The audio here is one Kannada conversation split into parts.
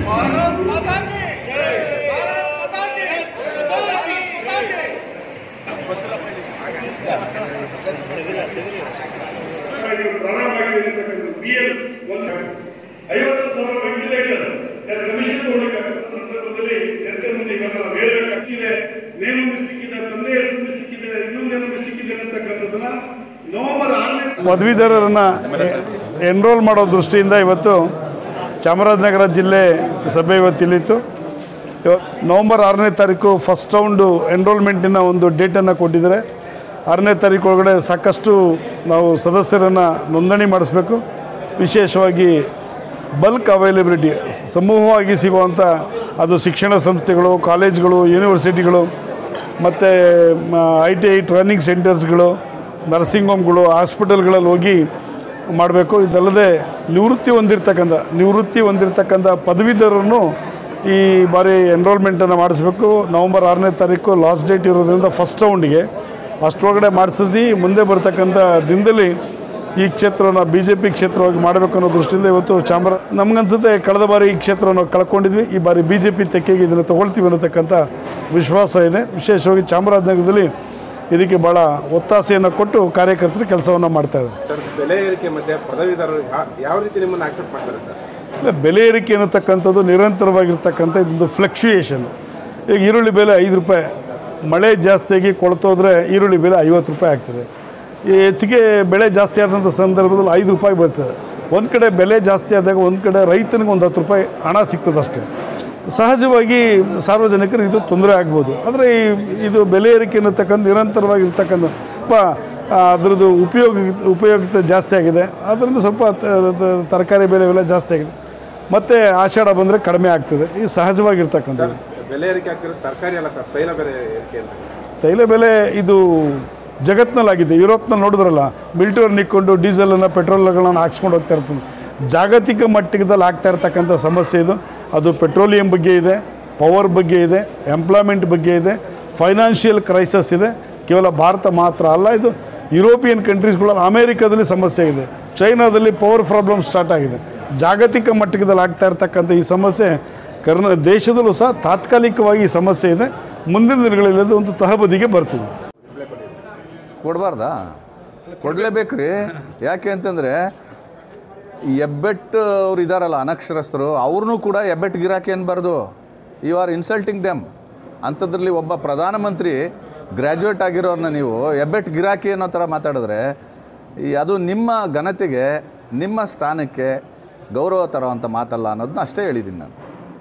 भारत माता की भारत माता की भारत माता की ನೀವು ಪ್ರಾರಂಭವಾಗಿರ್ತಕ್ಕಂಥ ಬಿ ಎಲ್ ಒಂದು ಐವತ್ತು ಸಾವಿರ ವೆಂಟಿಲೇಟರ್ ಕಮಿಷನ್ ತಗೊಳ್ಳಿಕ್ಕಂತ ಸಂದರ್ಭದಲ್ಲಿ ಜನತೆ ಮುಂದೆ ಇವಾಗ ನಾವು ಹೇಳ್ಬೇಕಾಗಿದೆ ನೇನು ಮಿಸ್ಟೇಕ್ ಇದೆ ತಂದೆ ಹೆಸರು ಮಿಸ್ಟೇಕ್ ಇದೆ ಇನ್ನೊಂದೇನು ಮಿಸ್ಟೇಕ್ ಇದೆ ಅಂತಕ್ಕಂಥದ್ದನ್ನ ನವೆಂಬರ್ ಆರನೇ ಪದವೀಧರರನ್ನು ಎನ್ರೋಲ್ ಮಾಡೋ ದೃಷ್ಟಿಯಿಂದ ಇವತ್ತು ಚಾಮರಾಜನಗರ ಜಿಲ್ಲೆ ಸಭೆ ಇವತ್ತಿಲ್ಲಿತ್ತು ಇವತ್ತು ನವಂಬರ್ ಆರನೇ ತಾರೀಕು ಫಸ್ಟ್ ರೌಂಡು ಎನ್ರೋಲ್ಮೆಂಟಿನ ಒಂದು ಡೇಟನ್ನು ಕೊಟ್ಟಿದ್ದಾರೆ ಆರನೇ ತಾರೀಕು ಒಳಗಡೆ ಸಾಕಷ್ಟು ನಾವು ಸದಸ್ಯರನ್ನು ನೋಂದಣಿ ಮಾಡಿಸ್ಬೇಕು ವಿಶೇಷವಾಗಿ ಬಲ್ಕ್ ಅವೈಲಬಿಲಿಟಿ ಸಮೂಹವಾಗಿ ಸಿಗುವಂಥ ಅದು ಶಿಕ್ಷಣ ಸಂಸ್ಥೆಗಳು ಕಾಲೇಜ್ಗಳು ಯೂನಿವರ್ಸಿಟಿಗಳು ಮತ್ತು ಐ ಟಿ ಐ ಟ್ರೈನಿಂಗ್ ಸೆಂಟರ್ಸ್ಗಳು ನರ್ಸಿಂಗ್ ಹೋಮ್ಗಳು ಹಾಸ್ಪಿಟಲ್ಗಳಲ್ಲಿ ಹೋಗಿ ಮಾಡಬೇಕು ಇದಲ್ಲದೆ ನಿವೃತ್ತಿ ಹೊಂದಿರತಕ್ಕಂಥ ನಿವೃತ್ತಿ ಹೊಂದಿರತಕ್ಕಂಥ ಪದವೀಧರರನ್ನು ಈ ಬಾರಿ ಎನ್ರೋಲ್ಮೆಂಟನ್ನು ಮಾಡಿಸ್ಬೇಕು ನವಂಬರ್ ಆರನೇ ತಾರೀಕು ಲಾಸ್ಟ್ ಡೇಟ್ ಇರೋದ್ರಿಂದ ಫಸ್ಟ್ ರೌಂಡಿಗೆ ಅಷ್ಟರೊಳಗಡೆ ಮಾಡಿಸಿ ಮುಂದೆ ಬರ್ತಕ್ಕಂಥ ದಿನದಲ್ಲಿ ಈ ಕ್ಷೇತ್ರವನ್ನು ಬಿ ಜೆ ಪಿ ಕ್ಷೇತ್ರವಾಗಿ ಮಾಡಬೇಕು ಅನ್ನೋ ದೃಷ್ಟಿಯಿಂದ ಇವತ್ತು ಚಾಮರ ನಮಗನ್ಸುತ್ತೆ ಕಳೆದ ಬಾರಿ ಈ ಕ್ಷೇತ್ರವನ್ನು ಕಳ್ಕೊಂಡಿದ್ವಿ ಈ ಬಾರಿ ಬಿ ಜೆ ಪಿ ತೆಕ್ಕೆಗೆ ಇದನ್ನು ತೊಗೊಳ್ತೀವಿ ಅನ್ನತಕ್ಕಂಥ ವಿಶ್ವಾಸ ಇದೆ ವಿಶೇಷವಾಗಿ ಚಾಮರಾಜನಗರದಲ್ಲಿ ಇದಕ್ಕೆ ಭಾಳ ಒತ್ತಾಸೆಯನ್ನು ಕೊಟ್ಟು ಕಾರ್ಯಕರ್ತರು ಕೆಲಸವನ್ನು ಮಾಡ್ತಾ ಇದ್ದಾರೆ ಸರ್ ಬೆಲೆ ಏರಿಕೆ ಮಧ್ಯೆ ಪದವೀಧರರು ಯಾ- ಯಾವ ರೀತಿ ನಿಮ್ಮನ್ನು ಆಕ್ಸೆಪ್ಟ್ ಮಾಡ್ತಾರೆ ಸರ್ ಇಲ್ಲ, ಬೆಲೆ ಏರಿಕೆ ಅನ್ನತಕ್ಕಂಥದ್ದು ನಿರಂತರವಾಗಿರ್ತಕ್ಕಂಥ ಇದೊಂದು ಫ್ಲಕ್ಚುಯೇಷನ್ ಈಗ ಈರುಳ್ಳಿ ಬೆಲೆ ಐದು ರೂಪಾಯಿ ಮಳೆ ಜಾಸ್ತಿಯಾಗಿ ಕೊಳ್ತೋದ್ರೆ ಈರುಳ್ಳಿ ಬೆಲೆ ಐವತ್ತು ರೂಪಾಯಿ ಆಗ್ತದೆ ಈ ಹೆಚ್ಚಿಗೆ ಬೆಳೆ ಜಾಸ್ತಿ ಆದಂಥ ಸಂದರ್ಭದಲ್ಲಿ ಐದು ರೂಪಾಯಿ ಬರ್ತದೆ ಒಂದು ಕಡೆ ಬೆಲೆ ಜಾಸ್ತಿ ಆದಾಗ ಒಂದು ಕಡೆ ರೈತನಿಗೆ ಒಂದು ಹತ್ತು ರೂಪಾಯಿ ಹಣ ಸಿಗ್ತದೆ ಅಷ್ಟೇ ಸಹಜವಾಗಿ ಸಾರ್ವಜನಿಕರಿಗೆ ಇದು ತೊಂದರೆ ಆಗ್ಬೋದು ಆದರೆ ಈ ಇದು ಬೆಲೆ ಏರಿಕೆ ಅನ್ನತಕ್ಕಂಥ ನಿರಂತರವಾಗಿರ್ತಕ್ಕಂಥ ಪ ಅದರದ್ದು ಉಪಯೋಗ ಉಪಯೋಗಿತ ಜಾಸ್ತಿ ಆಗಿದೆ ಅದರಿಂದ ಸ್ವಲ್ಪ ತ- ತ- ತರಕಾರಿ ಬೆಲೆ ಎಲ್ಲ ಜಾಸ್ತಿ ಆಗಿದೆ ಮತ್ತು ಆಷಾಢ ಬಂದರೆ ಕಡಿಮೆ ಆಗ್ತದೆ ಈ ಸಹಜವಾಗಿರ್ತಕ್ಕಂಥದ್ದು ಬೆಲೆ ಏರಿಕೆ ಆಗ್ತಿರೋದು ತರಕಾರಿ ಅಲ್ಲ ಸರ್ ತೈಲ ಬೆಲೆ ಏರಿಕೆ ಅಂತ ತೈಲ ಬೆಲೆ ಇದು ಜಗತ್ತಿನಲ್ಲಾಗಿದೆ ಯುರೋಪ್ನಲ್ಲಿ ನೋಡಿದ್ರಲ್ಲ ಮಿಲ್ಟೂರ್ ನಿಕ್ಕೊಂಡು ಡೀಸೆಲನ್ನು ಪೆಟ್ರೋಲ್ಗಳನ್ನು ಹಾಕ್ಸ್ಕೊಂಡು ಹೋಗ್ತಾ ಇರ್ತದೆ ಜಾಗತಿಕ ಮಟ್ಟದಲ್ಲಿ ಆಗ್ತಾ ಇರ್ತಕ್ಕಂಥ ಸಮಸ್ಯೆ ಇದು ಅದು ಪೆಟ್ರೋಲಿಯಂ ಬಗ್ಗೆ ಇದೆ ಪವರ್ ಬಗ್ಗೆ ಇದೆ ಎಂಪ್ಲಾಯ್ಮೆಂಟ್ ಬಗ್ಗೆ ಇದೆ ಫೈನಾನ್ಷಿಯಲ್ ಕ್ರೈಸಸ್ ಇದೆ ಕೇವಲ ಭಾರತ ಮಾತ್ರ ಅಲ್ಲ ಇದು ಯುರೋಪಿಯನ್ ಕಂಟ್ರೀಸ್ಗಳಲ್ಲಿ ಅಮೇರಿಕಾದಲ್ಲಿ ಸಮಸ್ಯೆ ಇದೆ ಚೈನಾದಲ್ಲಿ ಪವರ್ ಪ್ರಾಬ್ಲಮ್ ಸ್ಟಾರ್ಟ್ ಆಗಿದೆ ಜಾಗತಿಕ ಮಟ್ಟದಲ್ಲಿ ಆಗ್ತಾ ಇರ್ತಕ್ಕಂಥ ಈ ಸಮಸ್ಯೆ ಕರ್ನಾ ದೇಶದಲ್ಲೂ ಸಹ ತಾತ್ಕಾಲಿಕವಾಗಿ ಈ ಸಮಸ್ಯೆ ಇದೆ ಮುಂದಿನ ದಿನಗಳಲ್ಲಿ ಅದು ಒಂದು ತಹಬದಿಗೆ ಬರ್ತದೆ ಕೊಡಬಾರ್ದಾ ಕೊಡಲೇಬೇಕ್ರಿ ಯಾಕೆ ಅಂತಂದರೆ ಎಬ್ಬೆಟ್ ಅವ್ರು ಇದ್ದಾರಲ್ಲ ಅನಕ್ಷರಸ್ಥರು ಅವ್ರನ್ನೂ ಕೂಡ ಎಬ್ಬೆಟ್ ಗಿರಾಕಿ ಅನ್ಬಾರ್ದು ಯು ಆರ್ ಇನ್ಸಲ್ಟಿಂಗ್ ದೆಮ್ ಅಂಥದ್ರಲ್ಲಿ ಒಬ್ಬ ಪ್ರಧಾನಮಂತ್ರಿ ಗ್ರ್ಯಾಜುಯೇಟ್ ಆಗಿರೋರನ್ನ ನೀವು ಎಬ್ಬೆಟ್ ಗಿರಾಕಿ ಅನ್ನೋ ಥರ ಮಾತಾಡಿದ್ರೆ ಈ ಅದು ನಿಮ್ಮ ಘನತೆಗೆ ನಿಮ್ಮ ಸ್ಥಾನಕ್ಕೆ ಗೌರವ ತರುವಂಥ ಮಾತಲ್ಲ ಅನ್ನೋದನ್ನ ಅಷ್ಟೇ ಹೇಳಿದ್ದೀನಿ ನಾನು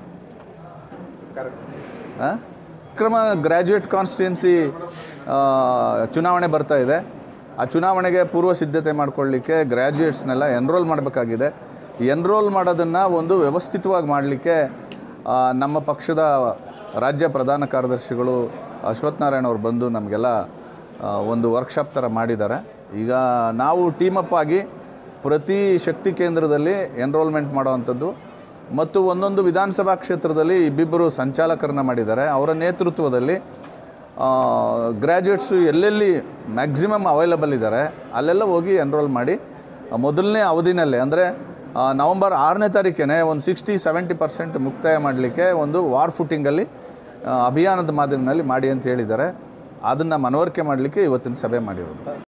ಆ? ಕ್ರಮ ಗ್ರ್ಯಾಜುಯೇಟ್ ಕಾನ್ಸ್ಟಿಟ್ಯೂನ್ಸಿ ಚುನಾವಣೆ ಬರ್ತಾ ಇದೆ ಆ ಚುನಾವಣೆಗೆ ಪೂರ್ವ ಸಿದ್ಧತೆ ಮಾಡ್ಕೊಳ್ಳಿಕ್ಕೆ ಗ್ರ್ಯಾಜುಯೇಟ್ಸ್ನೆಲ್ಲ ಎನ್ರೋಲ್ ಮಾಡಬೇಕಾಗಿದೆ ಎನ್ರೋಲ್ ಮಾಡೋದನ್ನು ಒಂದು ವ್ಯವಸ್ಥಿತವಾಗಿ ಮಾಡಲಿಕ್ಕೆ ನಮ್ಮ ಪಕ್ಷದ ರಾಜ್ಯ ಪ್ರಧಾನ ಕಾರ್ಯದರ್ಶಿಗಳು ಅಶ್ವಥ್ ನಾರಾಯಣ ಅವ್ರು ಬಂದು ನಮಗೆಲ್ಲ ಆ, ಒಂದು ವರ್ಕ್ಶಾಪ್ ಥರ ಮಾಡಿದ್ದಾರೆ ಈಗ ನಾವು ಟೀಮಪ್ ಆಗಿ ಪ್ರತಿ ಶಕ್ತಿ ಕೇಂದ್ರದಲ್ಲಿ ಎನ್ರೋಲ್ಮೆಂಟ್ ಮಾಡೋವಂಥದ್ದು ಮತ್ತು ಒಂದೊಂದು ವಿಧಾನಸಭಾ ಕ್ಷೇತ್ರದಲ್ಲಿ ಇಬ್ಬಿಬ್ಬರು ಸಂಚಾಲಕರನ್ನ ಮಾಡಿದ್ದಾರೆ ಅವರ ನೇತೃತ್ವದಲ್ಲಿ ಗ್ರ್ಯಾಜುಯೇಟ್ಸು ಎಲ್ಲೆಲ್ಲಿ ಮ್ಯಾಕ್ಸಿಮಮ್ ಅವೈಲಬಲ್ ಇದ್ದಾರೆ ಅಲ್ಲೆಲ್ಲ ಹೋಗಿ ಎನ್ರೋಲ್ ಮಾಡಿ ಆ, ಮೊದಲನೇ ಅವಧಿನಲ್ಲೇ ಅಂದರೆ ನವಂಬರ್ ಆರನೇ ತಾರೀಕೇ ಒಂದು ಸಿಕ್ಸ್ಟಿ ಸೆವೆಂಟಿ ಪರ್ಸೆಂಟ್ ಮುಕ್ತಾಯ ಮಾಡಲಿಕ್ಕೆ ಒಂದು ವಾರ್ ಫುಟ್ಟಿಂಗಲ್ಲಿ ಆ, ಅಭಿಯಾನದ ಮಾದರಿನಲ್ಲಿ ಮಾಡಿ ಅಂತ ಹೇಳಿದ್ದಾರೆ ಅದನ್ನು ಮನವರಿಕೆ ಮಾಡಲಿಕ್ಕೆ ಇವತ್ತಿನ ಸಭೆ ಮಾಡಿರೋದು